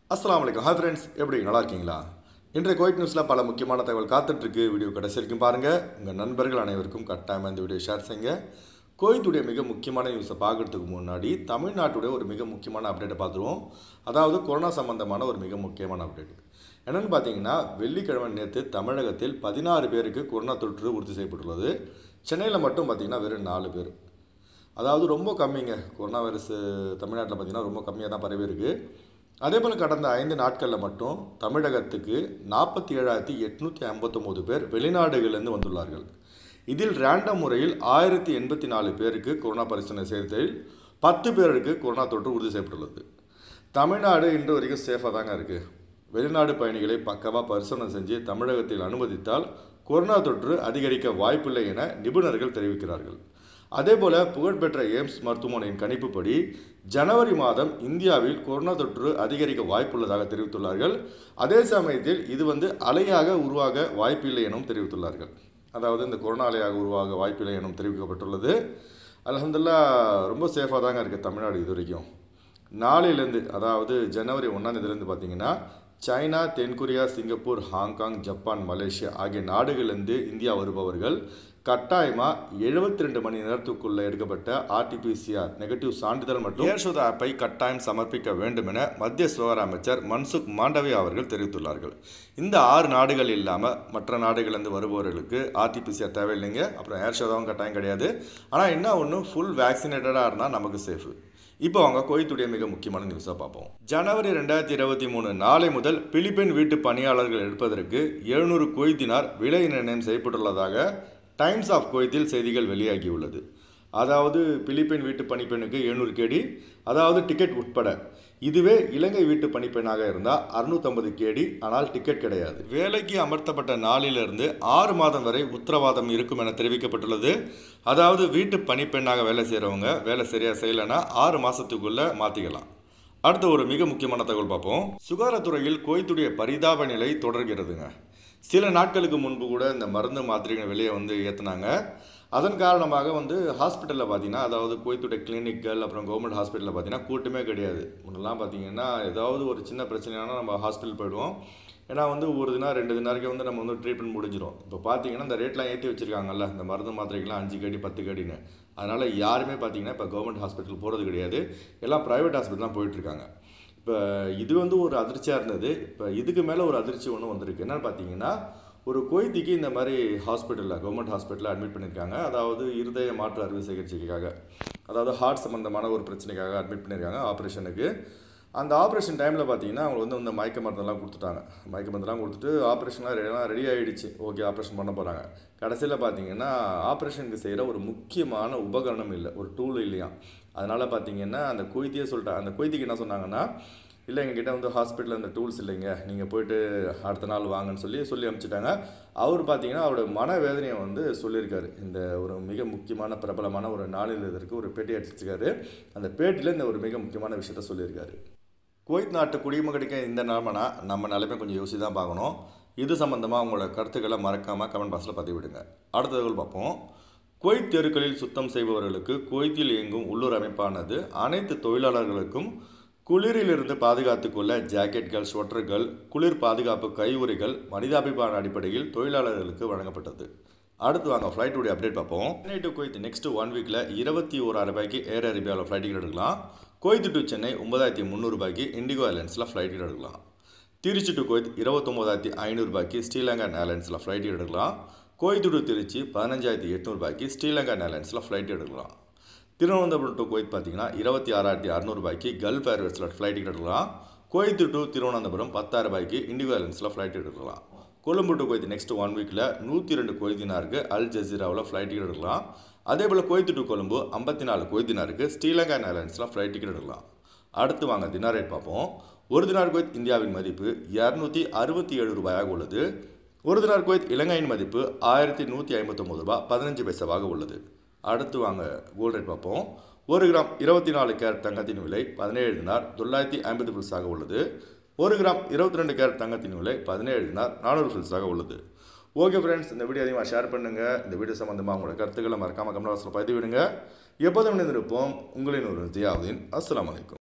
அஸ்ஸலாமு அலைக்கும் hi friends எப்படி நல்லா இருக்கீங்களா இன்றைய கோயிட் நியூஸில் பல முக்கியமான தகவல் காத்துட்ருக்கு வீடியோ கடைசி வரைக்கும் பாருங்கள் உங்கள் நண்பர்கள் அனைவருக்கும் கட்டாயமாக இந்த வீடியோ ஷேர் செய்யுங்க கோயத்துடைய மிக முக்கியமான நியூஸை பார்க்கறதுக்கு முன்னாடி தமிழ்நாட்டுடைய ஒரு மிக முக்கியமான அப்டேட்டை பார்த்துருவோம் அதாவது கொரோனா சம்பந்தமான ஒரு மிக முக்கியமான அப்டேட் என்னென்னு பார்த்தீங்கன்னா வெள்ளிக்கிழமை நேற்று தமிழகத்தில் பதினாறு பேருக்கு கொரோனா தொற்று உறுதி செய்யப்பட்டுள்ளது சென்னையில் மட்டும் பார்த்தீங்கன்னா வெறும் நாலு பேர் அதாவது ரொம்ப கம்மிங்க கொரோனா வைரஸ் தமிழ்நாட்டில் பார்த்தீங்கன்னா ரொம்ப கம்மியாக தான் பரவி இருக்கு அதே போல் கடந்த ஐந்து நாட்களில் மட்டும் தமிழகத்துக்கு நாற்பத்தி ஏழாயிரத்தி எட்நூற்றி ஐம்பத்தொம்போது பேர் வெளிநாடுகளிலிருந்து வந்துள்ளார்கள் இதில் ரேண்டம் முறையில் ஆயிரத்தி எண்பத்தி நாலு பேருக்கு கொரோனா பரிசோதனை செய்ததில் பத்து பேருக்கு கொரோனா தொற்று உறுதி செய்யப்பட்டுள்ளது தமிழ்நாடு இன்று வரைக்கும் சேஃபாக தாங்க இருக்குது வெளிநாடு பயணிகளை பக்கவாக பரிசோதனை செஞ்சு தமிழகத்தில் அனுமதித்தால் கொரோனா தொற்று அதிகரிக்க வாய்ப்பில்லை என நிபுணர்கள் தெரிவிக்கிறார்கள் அதேபோல புகழ்பெற்ற எய்ம்ஸ் மருத்துவமனையின் கணிப்புப்படி ஜனவரி மாதம் இந்தியாவில் கொரோனா தொற்று அதிகரிக்க வாய்ப்புள்ளதாக தெரிவித்துள்ளார்கள் அதே சமயத்தில் இது வந்து அலையாக உருவாக வாய்ப்பில்லை எனவும் தெரிவித்துள்ளார்கள் அதாவது இந்த கொரோனா அலையாக உருவாக வாய்ப்பில்லை எனவும் தெரிவிக்கப்பட்டுள்ளது அல்ஹம்துலில்லாஹ் ரொம்ப சேஃபாக தாங்க இருக்குது தமிழ்நாடு இது வரைக்கும் நாளையிலேருந்து அதாவது ஜனவரி ஒன்றாந்தேதிலேருந்து பார்த்தீங்கன்னா சைனா தென்கொரியா சிங்கப்பூர் ஹாங்காங் ஜப்பான் மலேசியா ஆகிய நாடுகளிலிருந்து இந்தியா வருபவர்கள் கட்டாயமாக எழுபத்தி ரெண்டு மணி நேரத்துக்குள்ளே எடுக்கப்பட்ட ஆர்டிபிசிஆர் நெகட்டிவ் சான்றிதழ் மற்றும் ஏர்ஷோத ஆப்பை கட்டாயம் சமர்ப்பிக்க வேண்டும் என மத்திய சுகாதார அமைச்சர் மன்சுக் மாண்டவியா அவர்கள் தெரிவித்துள்ளார்கள் இந்த ஆறு நாடுகள் இல்லாமல் மற்ற நாடுகளிலிருந்து வருபவர்களுக்கு ஆர்டிபிசிஆர் தேவையில்லைங்க அப்புறம் ஏர்ஷோதாவும் கட்டாயம் கிடையாது ஆனால் என்ன ஒன்று ஃபுல் வேக்சினேட்டடாக இருந்தால் நமக்கு சேஃபு இப்போ அவங்க கோயத்துடைய மிக முக்கியமான நியூஸாக பார்ப்போம் ஜனவரி ரெண்டாயிரத்தி இருபத்தி மூணு நாளை முதல் பிலிப்பைன் வீட்டு பணியாளர்கள் எடுப்பதற்கு எழுநூறு கொய்தினார் விலை நிர்ணயம் செய்யப்பட்டுள்ளதாக டைம்ஸ் ஆஃப் குவைத்தில் செய்திகள் வெளியாகியுள்ளது அதாவது பிலிப்பைன் வீட்டு பணிப்பெண்ணுக்கு எழுநூறு கேடி அதாவது டிக்கெட் உட்பட இதுவே இலங்கை வீட்டு பணிப்பெண்ணாக இருந்தால் அறுநூத்தம்பது கேடி ஆனால் டிக்கெட் கிடையாது வேலைக்கு அமர்த்தப்பட்ட நாளிலிருந்து ஆறு மாதம் வரை உத்தரவாதம் இருக்கும் என தெரிவிக்கப்பட்டுள்ளது அதாவது வீட்டு பணிப்பெண்ணாக வேலை செய்கிறவங்க வேலை சரியாக செய்யலைன்னா ஆறு மாதத்துக்குள்ளே மாற்றிக்கலாம் அடுத்த ஒரு மிக முக்கியமான தகவல் பார்ப்போம் சுகாதாரத்துறையில் கோய்த்துடைய பரிதாப நிலை தொடர்கிறதுங்க சில நாட்களுக்கு முன்பு கூட இந்த மருந்து மாத்திரைகள் வெளியே வந்து ஏற்றுனாங்க அதன் காரணமாக வந்து ஹாஸ்பிட்டலில் பார்த்தீங்கன்னா அதாவது கோயத்துடைய கிளினிக்கள் அப்புறம் கவர்மெண்ட் ஹாஸ்பிட்டலில் பார்த்தீங்கன்னா கூட்டமே கிடையாது முன்னெல்லாம் பார்த்தீங்கன்னா ஏதாவது ஒரு சின்ன பிரச்சனைனா நம்ம ஹாஸ்பிட்டல் போயிடுவோம் ஏன்னா வந்து ஒரு தினம் ரெண்டு தினாருக்கே வந்து நம்ம வந்து ட்ரீட்மெண்ட் முடிஞ்சிடும் இப்போ பார்த்தீங்கன்னா இந்த ரேட்லாம் ஏற்றி வச்சிருக்காங்கல்ல இந்த மருந்து மாத்திரைக்கெல்லாம் அஞ்சு கடி பத்து கடின்னு அதனால் யாருமே பார்த்தீங்கன்னா இப்போ கவர்மெண்ட் ஹாஸ்பிட்டல் போகிறது கிடையாது எல்லாம் ப்ரைவேட் ஹாஸ்பிட்டல் தான் போயிட்டுருக்காங்க இப்போ இது வந்து ஒரு அதிர்ச்சியாக இருந்தது இப்போ இதுக்கு மேலே ஒரு அதிர்ச்சி ஒன்று வந்திருக்கு என்னன்னு பார்த்தீங்கன்னா ஒரு கொய்திக்கு இந்த மாதிரி ஹாஸ்பிட்டலில் கவர்மெண்ட் ஹாஸ்பிட்டலில் அட்மிட் பண்ணியிருக்காங்க அதாவது இருதய மாற்று அறுவை சிகிச்சைக்காக அதாவது ஹார்ட் சம்மந்தமான ஒரு பிரச்சனைக்காக அட்மிட் பண்ணியிருக்காங்க ஆப்ரேஷனுக்கு அந்த ஆப்ரேஷன் டைமில் பார்த்தீங்கன்னா அவங்க வந்து இந்த மயக்க மருந்தெல்லாம் கொடுத்துட்டாங்க மயக்க மருந்தெல்லாம் கொடுத்துட்டு ஆப்ரேஷன்லாம் ரெடிலாம் ரெடி ஆகிடுச்சு ஓகே ஆப்ரேஷன் பண்ண போகிறாங்க கடைசியில் பார்த்தீங்கன்னா ஆப்ரேஷனுக்கு செய்கிற ஒரு முக்கியமான உபகரணம் இல்லை ஒரு டூல் இல்லையா அதனால் பார்த்தீங்கன்னா அந்த கொய்தியே சொல்லிட்டாங்க அந்த கொய்திக்கு என்ன சொன்னாங்கன்னா இல்லை எங்ககிட்ட வந்து ஹாஸ்பிட்டலில் அந்த டூல்ஸ் இல்லைங்க நீங்கள் போயிட்டு அடுத்த நாள் வாங்கன்னு சொல்லி சொல்லி அனுப்பிச்சிட்டாங்க அவர் பார்த்தீங்கன்னா அவரோட மனவேதனையை வந்து சொல்லியிருக்காரு இந்த ஒரு மிக முக்கியமான பிரபலமான ஒரு நாளிதழருக்கு ஒரு பேட்டி அடிச்சிருக்காரு அந்த பேட்டியில் இந்த ஒரு மிக முக்கியமான விஷயத்த சொல்லியிருக்காரு குவைத் நாட்டு குடிமகனுக்கு இந்த நிலமனா நம்ம நிலைமை கொஞ்சம் யோசிச்சு தான் பார்க்கணும் இது சம்மந்தமாக உங்களோட கருத்துக்களை மறக்காமல் கமெண்ட் பாக்ஸில் பதிவிடுங்க அடுத்த தகவல் பார்ப்போம் குவைத் தெருக்களில் சுத்தம் செய்பவர்களுக்கு குவைத்தில் இயங்கும் உள்ளூர் அமைப்பானது அனைத்து தொழிலாளர்களுக்கும் குளிரிலிருந்து பாதுகாத்துக் கொள்ள ஜாக்கெட்கள் ஸ்வெட்டர்கள் குளிர் பாதுகாப்பு கையுறைகள் மனிதாபிமான அடிப்படையில் தொழிலாளர்களுக்கு வழங்கப்பட்டது அடுத்து வாங்க ஃப்ளைட்டுடைய அப்டேட் பார்ப்போம் Chennai to Kuwait next one வீக்கில் இருபத்தி ஓராயிரம் ரூபாய்க்கு ஏர் அரேபியாவில் ஃப்ளைட் டிக்கெட் எடுக்கலாம் குவைத் டு சென்னை ஒன்பதாயிரத்தி முந்நூறுபாய்க்கு இண்டிகோ ஏர்லைன்ஸில் ஃப்ளைட் டிக்கெட் எடுக்கலாம் திருச்சி டு குவைத் இருபத்தொம்போதாயிரத்தி ஐநூறுபாய்க்கு ஸ்ரீலங்கா ஏர்லைன்ஸில் ஃப்ளைட் டிக்கெட் எடுக்கலாம் குவைத் டு திருச்சி பதினஞ்சாயிரத்தி எட்நூறுபாய்க்கு ஸ்ரீலங்கா ஏர்லைன்ஸில் ஃப்ளைட் எடுக்கலாம் திருவனந்தபுரம் டு குவைத் பார்த்தீங்கன்னா இருபத்தி ஆறாயிரத்தி அறநூறுபாய்க்கு கல்ஃப் ஏர்வேஸில் ஃப்ளைட் டிக்கெட் எடுக்கலாம் குவைத் டு திருவனந்தபுரம் பத்தாயிரம் ரூபாய்க்கு இண்டிகோ ஏர்லைன்ஸில் ஃப்ளைட் எடுக்கலாம் Colombo to Kuwait next one வீக்கில் நூற்றி ரெண்டு கொய்தினாருக்கு அல் ஜசீராவில் ஃப்ளைட் டிக்கெட் எடுக்கலாம் அதே போல் குவைத் டு கொழும்பு ஐம்பத்தி நாலு கொய்தினாருக்கு ஸ்ரீலங்கா ஏர்லைன்ஸில் ஃப்ளைட் டிக்கெட் எடுக்கலாம் அடுத்து வாங்க தினார் ரேட் பார்ப்போம் ஒரு தினார் குவைத் இந்தியாவின் மதிப்பு இரநூத்தி அறுபத்தி ஏழு ரூபாயாக உள்ளது ஒரு தினார் குவைத் இலங்கையின் மதிப்பு ஆயிரத்தி நூற்றி ஐம்பத்தொம்பது ரூபாய் பதினஞ்சு பைசாவாக உள்ளது அடுத்து வாங்க கோல்ட் ரேட் பார்ப்போம் ஒரு கிராம் இருபத்தி நாலு கேரட் தங்கத்தின் விலை பதினேழு தினார் தொள்ளாயிரத்தி ஐம்பது பில்ஸாக உள்ளது ஒரு கிராம் இருபத்தி ரெண்டு கேரட் தங்கத்தின் விலை பதினேழு தினார் நானூறு பில்ஸாக உள்ளது ஓகே ஃப்ரெண்ட்ஸ் இந்த வீடியோ அதிகமாக ஷேர் பண்ணுங்கள் இந்த வீடியோ சம்மந்தமாக உங்களோட கருத்துக்களை மறக்காமல் கமெண்ட் பாக்ஸில் பதிவிடுங்க எப்போதும் இணைந்திருப்போம் உங்களின் ஒரு ஜியாவுதீன் அஸ்ஸலாமு அலைக்கும்